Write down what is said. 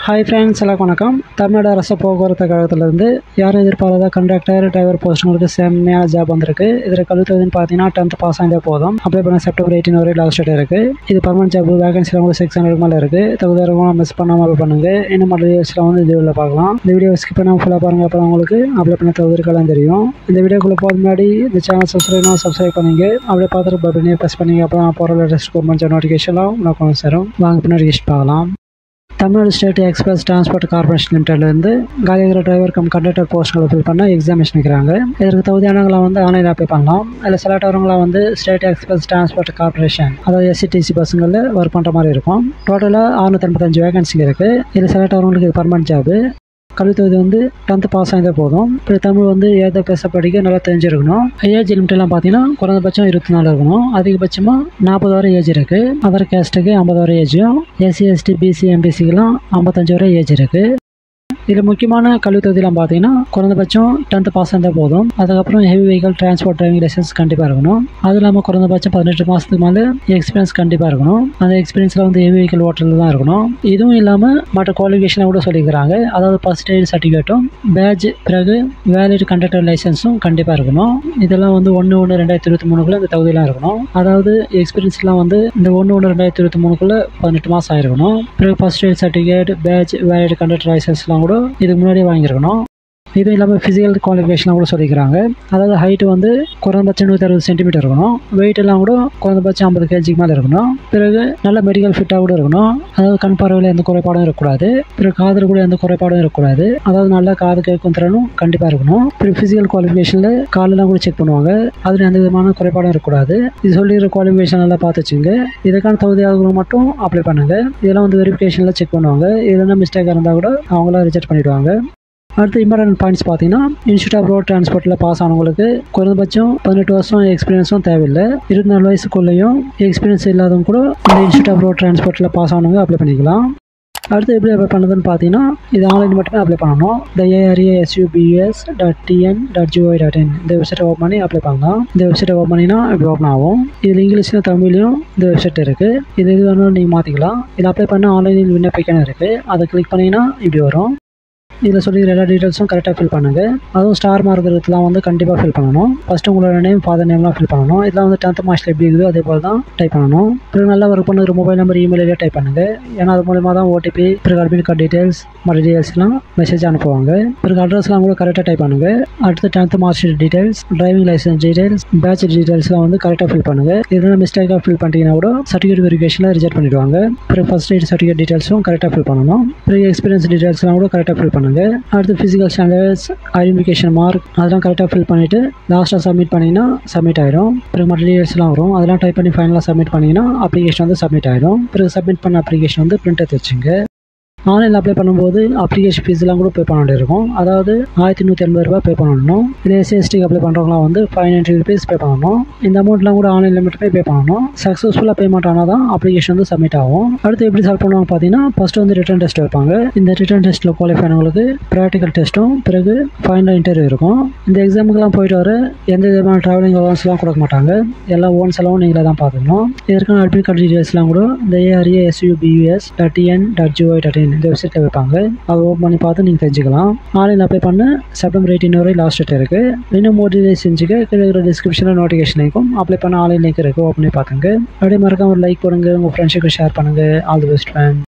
hi friends எல்லாம் வணக்கம் தமிழ்நாடு அரசு போக்குவரத்து கழகத்திலிருந்து யாரும் எதிர்பாராத கண்டக்டர் டிரைவர் போஸ்ட்டுங்களுக்கு செம்மையான ஜாப் வந்திருக்கு இதில் கழுத்துவதுன்னு பார்த்தீங்கன்னா டென்த் பாஸ் ஆகிட்டே போதும் அப்ளை பண்ண செப்டம்பர் எயிட்டீன் வரை லாஸ்ட் டேட் இருக்குது இது பர்மனன்ட் ஜாப் வேகன்சியில் உங்களுக்கு சிக்ஸ் ஹண்ட்ரட் மேலே இருக்குது தகுதியாக மிஸ் பண்ணாமல் அப்ளை பண்ணுங்க இன்னும் மற்ற வீடியோஸில் வந்து இந்த வீடியோவில் பார்க்கலாம் இந்த வீடியோ ஸ்கிப் பண்ணாமல் ஃபுல்லாக பாருங்கள் அப்போ உங்களுக்கு அப்ளை பண்ண தகுதிருக்கலாம் தெரியும் இந்த வீடியோக்குள்ளே போகிறது முன்னாடி இந்த சேனல் சப்ஸ்கிரைப் சப்ஸ்கிரைப் பண்ணிங்க அப்படியே பார்த்துட்டு பட்டனே ப்ரெஸ் பண்ணிங்க அப்போ நான் போகிற லேட்டஸ்ட் கவர்மெண்ட் நோட்டிஃபிகேஷன்லாம் உங்களுக்கு கொண்டு சேரும் வாங்க பின்னாடி லிஸ்ட் பார்க்கலாம் Tamil Nadu state express transport corporation லிமிடெட்லேருந்து காலியாகிற டிரைவர் கம் கண்டக்டர் போஸ்ட்களை ஃபில் பண்ண எக்ஸாமினேஷன் வைக்கிறாங்க இதற்கு தகுதியானவங்களை வந்து ஆன்லைன் அப்ளை பண்ணலாம் அதில் செலக்ட் ஆகிறவங்களாம் வந்து ஸ்டேட் எக்ஸ்பிரஸ் டிரான்ஸ்போர்ட் கார்பரேஷன் அதாவது எஸ்சிடிசி பஸ்ஸுங்களில் ஒர்க் பண்ணுற மாதிரி இருக்கும் டோட்டலாக அறுநூத்தி எண்பத்தஞ்சு வேகன்சிங்க இருக்குது இதில் செலக்ட் ஆகிறவங்களுக்கு இது பர்மனன்ட் ஜாபு கல்வி தகுதி வந்து டென்த்து பாஸ் ஆகியிருந்தா போதும் இப்போ தமிழ் வந்து ஏத பேச படிக்க நல்லா தெரிஞ்சிருக்கணும் ஏஜ் லிமிட்லாம் பார்த்தீங்கன்னா குறைந்தபட்சம் இருபத்தி நாலு இருக்கணும் அதிகபட்சமாக நாற்பது வரை ஏஜ் இருக்குது அதர் கேஸ்ட்டுக்கு ஐம்பது வரை ஏஜும் எஸ்சி எஸ்டி பிசி எம்பிசிக்கெலாம் ஐம்பத்தஞ்சு வரை ஏஜ் இருக்குது இதில் முக்கியமான கல்வி தகுதியெலாம் பார்த்தீங்கன்னா குறைந்தபட்சம் டென்த்து பாஸ் இருந்தால் போதும் அதுக்கப்புறம் heavy vehicle transport driving licence கண்டிப்பாக இருக்கணும் அது இல்லாமல் குறைந்தபட்சம் பதினெட்டு மாதத்துக்கு மேலே எக்ஸ்பீரியன்ஸ் கண்டிப்பாக இருக்கணும் அந்த எக்ஸ்பீரியன்ஸில் வந்து ஹெவி வெஹிக்கல் ஓட்டுறது தான் இருக்கணும் இதுவும் இல்லாமல் மற்ற குவாலிஃபிகேஷனை கூட சொல்லிக்கிறாங்க அதாவது ஃபஸ்ட் எய்ட் சர்டிஃபிகேட்டும் பேட்ச் பிறகு வேலிட் கண்டக்டர் லைசன்ஸும் கண்டிப்பாக இருக்கணும் இதெல்லாம் வந்து ஒன்று ஒன்று ரெண்டாயிரத்தி இருபத்தி மூணுக்குள்ள இந்த தகுதியெல்லாம் இருக்கணும் அதாவது எக்ஸ்பீரியன்ஸ்லாம் வந்து இந்த ஒன்று ஒன்று ரெண்டாயிரத்தி இருபத்தி மூணுக்குள்ள பதினெட்டு மாதம் ஆயிருக்கணும் பிறகு first aid certificate badge valid conductor லைசன்ஸ்லாம் கூட இதுக்கு முன்னாடியே வாங்கியிருக்கணும் இது இல்லாமல் ஃபிசிக்கல் குவாலிஃபிகேஷனாக கூட சொல்லிக்கிறாங்க அதாவது ஹைட்டு வந்து குறைந்தபட்சம் நூற்றி அறுபது சென்டிமீட்டர் இருக்கணும் வெயிட் எல்லாம் கூட குறைந்தபட்சம் ஐம்பது கேஜிக்கு மேலே இருக்கணும் பிறகு நல்ல மெடிக்கல் ஃபிட்டாக கூட இருக்கணும் அதாவது கண் பார்வையில் எந்த குறைபாடும் இருக்கக்கூடாது பிறகு காதில் கூட எந்த குறைபாடும் இருக்கக்கூடாது அதாவது நல்லா காது கேட்கும் திறனும் கண்டிப்பாக இருக்கணும் பிறகு ஃபிசிக்கல் குவாலிஃபிகேஷனில் காலெல்லாம் கூட செக் பண்ணுவாங்க அதில் எந்த விதமான குறைபாடும் இருக்கக்கூடாது இது சொல்லிடுற குவாலிஃபிகேஷன் எல்லாம் பார்த்து வச்சுங்க இதுக்கான தகுதியாளர்கள் மட்டும் அப்ளை பண்ணுங்க இதெல்லாம் வந்து வெரிஃபிகேஷனில் செக் பண்ணுவாங்க இதெல்லாம் மிஸ்டேக்காக இருந்தால் கூட அவங்களாம் ரிஜெக்ட் பண்ணிடுவாங்க அடுத்து இம்பார்ட்டன்ட் பாயிண்ட்ஸ் பார்த்தீங்கன்னா இன்ஸ்டியூட் ஆஃப் ரோட் டிரான்ஸ்போர்ட்டில் பாஸ் ஆனவங்களுக்கு குறைந்தபட்சம் பதினெட்டு வருஷம் எக்ஸ்பீரியன்ஸும் தேவையில்லை இருபத்தி நாலு வயசுக்குள்ளேயும் எக்ஸ்பீரியன்ஸ் இல்லாதவங்க கூட இந்த இன்ஸ்டியூட் ஆஃப் ரோட் டிரான்ஸ்போர்ட்டில் பாஸ் ஆனவங்க அப்ளை பண்ணிக்கலாம் அடுத்து எப்படி அப்ளை பண்ணுறதுன்னு பார்த்தீங்கன்னா இது ஆன்லைன் மட்டுமே அப்ளை பண்ணணும் இந்த ARA SUPS dot TN dot GOI dot in இந்த வெப்சைட்டை ஓப்பன் பண்ணி அப்ளை பண்ணலாம் இந்த வெப்சைட்டை ஓப்பன் பண்ணினா இப்படி ஓப்பன் ஆகும் இதில் இங்கிலீஷ்லையும் தமிழ்லையும் இந்த வெப்சைட் இருக்குது இது எது வேணாலும் நீங்கள் மாற்றிக்கலாம் இதில் அப்ளை பண்ண ஆன்லைனில் விண்ணப்பிக்கணும் இருக்குது அதை கிளிக் பண்ணிங்கன்னா இப்படி வரும் இதில் சொல்லிக்கிற எல்லா டீட்டெயில்ஸும் கரெக்டாக ஃபில் பண்ணுங்கள் அதுவும் ஸ்டார் மார்க் இருக்கிறதுலாம் வந்து கண்டிப்பாக ஃபில் பண்ணணும் ஃபஸ்ட்டு உங்களோட நேம் ஃபாதர் நேம்லாம் ஃபில் பண்ணணும் இதெல்லாம் வந்து டென்த் மார்க்ஸில் எப்படி இருக்குதோ அதே போல் தான் டைப் பண்ணணும் பிறகு நல்லா ஒர்க் பண்ணுற மொபைல் நம்பர் இமெயிலே டைப் பண்ணுங்கள் ஏன்னா அது மூலமாக தான் ஓடிபி பிறகு அட்மிட் கார்டு டீட்டெயில்ஸ் மற்ற டீட்டெயில்ஸ்லாம் மெசேஜ் அனுப்புவாங்க பிறகு அட்ரஸ்லாம் கூட கரெக்டாக டைப் பண்ணுங்கள் அடுத்து tenth mark sheet details driving licence details badge டீட்டெயில்ஸ்லாம் வந்து கரெக்டாக ஃபில் பண்ணுங்கள் இதெல்லாம் மிஸ்டேக்காக ஃபில் பண்ணிட்டீங்கன்னா கூட சர்டிஃபிகேட் வெரிஃபிகேஷனில் ரிஜெக்ட் பண்ணிடுவாங்க பிறகு ஃபஸ்ட் எய்ட் சர்டிஃபிகேட் டீட்டெயில்ஸும் கரெக்டாக ஃபில் பண்ணணும் பிறகு எக்ஸ்பீரியன்ஸ் டீட்டெயில்ஸ்லாம் கூட கரெக்டாக ஃபில் பண்ணுங்கள் அடுத்து ஃபிசிக்கல் ஸ்டாண்டர்ட்ஸ் ஐடென்டிஃபிகேஷன் மார்க் அதெல்லாம் கரெக்டாக ஃபில் பண்ணிவிட்டு லாஸ்ட்டாக சப்மிட் பண்ணிங்கன்னா சப்மிட் ஆயிடும் பிறகு மற்ற டீட்டெயில்ஸ்லாம் வரும் அதெல்லாம் டைப் பண்ணி ஃபைனலாக சப்மிட் பண்ணிங்கன்னா அப்ளிகேஷன் வந்து சப்மிட் ஆகிடும் பிறகு சப்மிட் பண்ண அப்ளிகேஷன் வந்து பிரிண்ட் எடுத்து வச்சுங்க ஆன்லைனில் அப்ளை பண்ணும்போது அப்ளிகேஷன் ஃபீஸ்லாம் கூட பே பண்ண வேண்டியிருக்கும் அதாவது ஆயிரத்தி நூற்றி எண்பது ரூபா பே பண்ணணும் இல்லை எஸ்சி எஸ்டிக்கு அப்ளை பண்ணுறவங்களாம் வந்து ஃபைவ் நைன்ட்டி ருபீஸ் பே பண்ணணும் இந்த அமௌண்ட்லாம் கூட ஆன்லைனில் மட்டுமே பே பண்ணணும் சக்ஸஸ்ஃபுல்லாக பேமெண்ட் ஆனால் தான் அப்ளிகேஷன் வந்து சப்மிட் ஆகும் அடுத்து எப்படி சால்வ் பண்ணுவாங்க பார்த்தீங்கன்னா ஃபஸ்ட்டு வந்து ரிட்டன் டெஸ்ட் வைப்பாங்க இந்த ரிட்டன் டெஸ்ட்டில் குவாலிஃபை ஆனவங்களுக்கு ப்ராக்டிக்கல் டெஸ்ட்டும் பிறகு ஃபைனல் இன்டர்வியூ இருக்கும் இந்த எக்ஸாமுக்கெல்லாம் போயிட்டு வர எந்த விதமான ட்ராவலிங் அலவன்ஸ்லாம் கொடுக்க மாட்டாங்க எல்லாம் ஓன் செலவும் நீங்களே தான் பார்த்துக்கணும் இதற்கான அட்மிட் கார்டு டீட்டெயில்ஸ்லாம் கூட இந்த ARA SUPUS dot TN dot GOI dot in இந்த வெப்சைட்டில் வைப்பாங்க அதை ஓப்பன் பண்ணி பார்த்து நீங்கள் தெரிஞ்சுக்கலாம் ஆன்லைன் அப்ளை பண்ண செப்டம்பர் எயிட்டீன் வரை லாஸ்ட் டேட் இருக்குது இன்னும் மோட்டிவேட் செஞ்சுக்க கீழே இருக்கிற டிஸ்கிரிப்ஷனில் நோட்டிஃபிகேஷன் இருக்கும் அப்ளை பண்ண ஆன்லைன் லிங்க் இருக்குது ஓப்பன் பண்ணி பார்த்துங்க அப்படியே மறக்காம ஒரு லைக் போடுங்க உங்கள் ஃப்ரெண்ட்ஸுக்கு ஷேர் பண்ணுங்கள் ஆல் தி பெஸ்ட் மேன்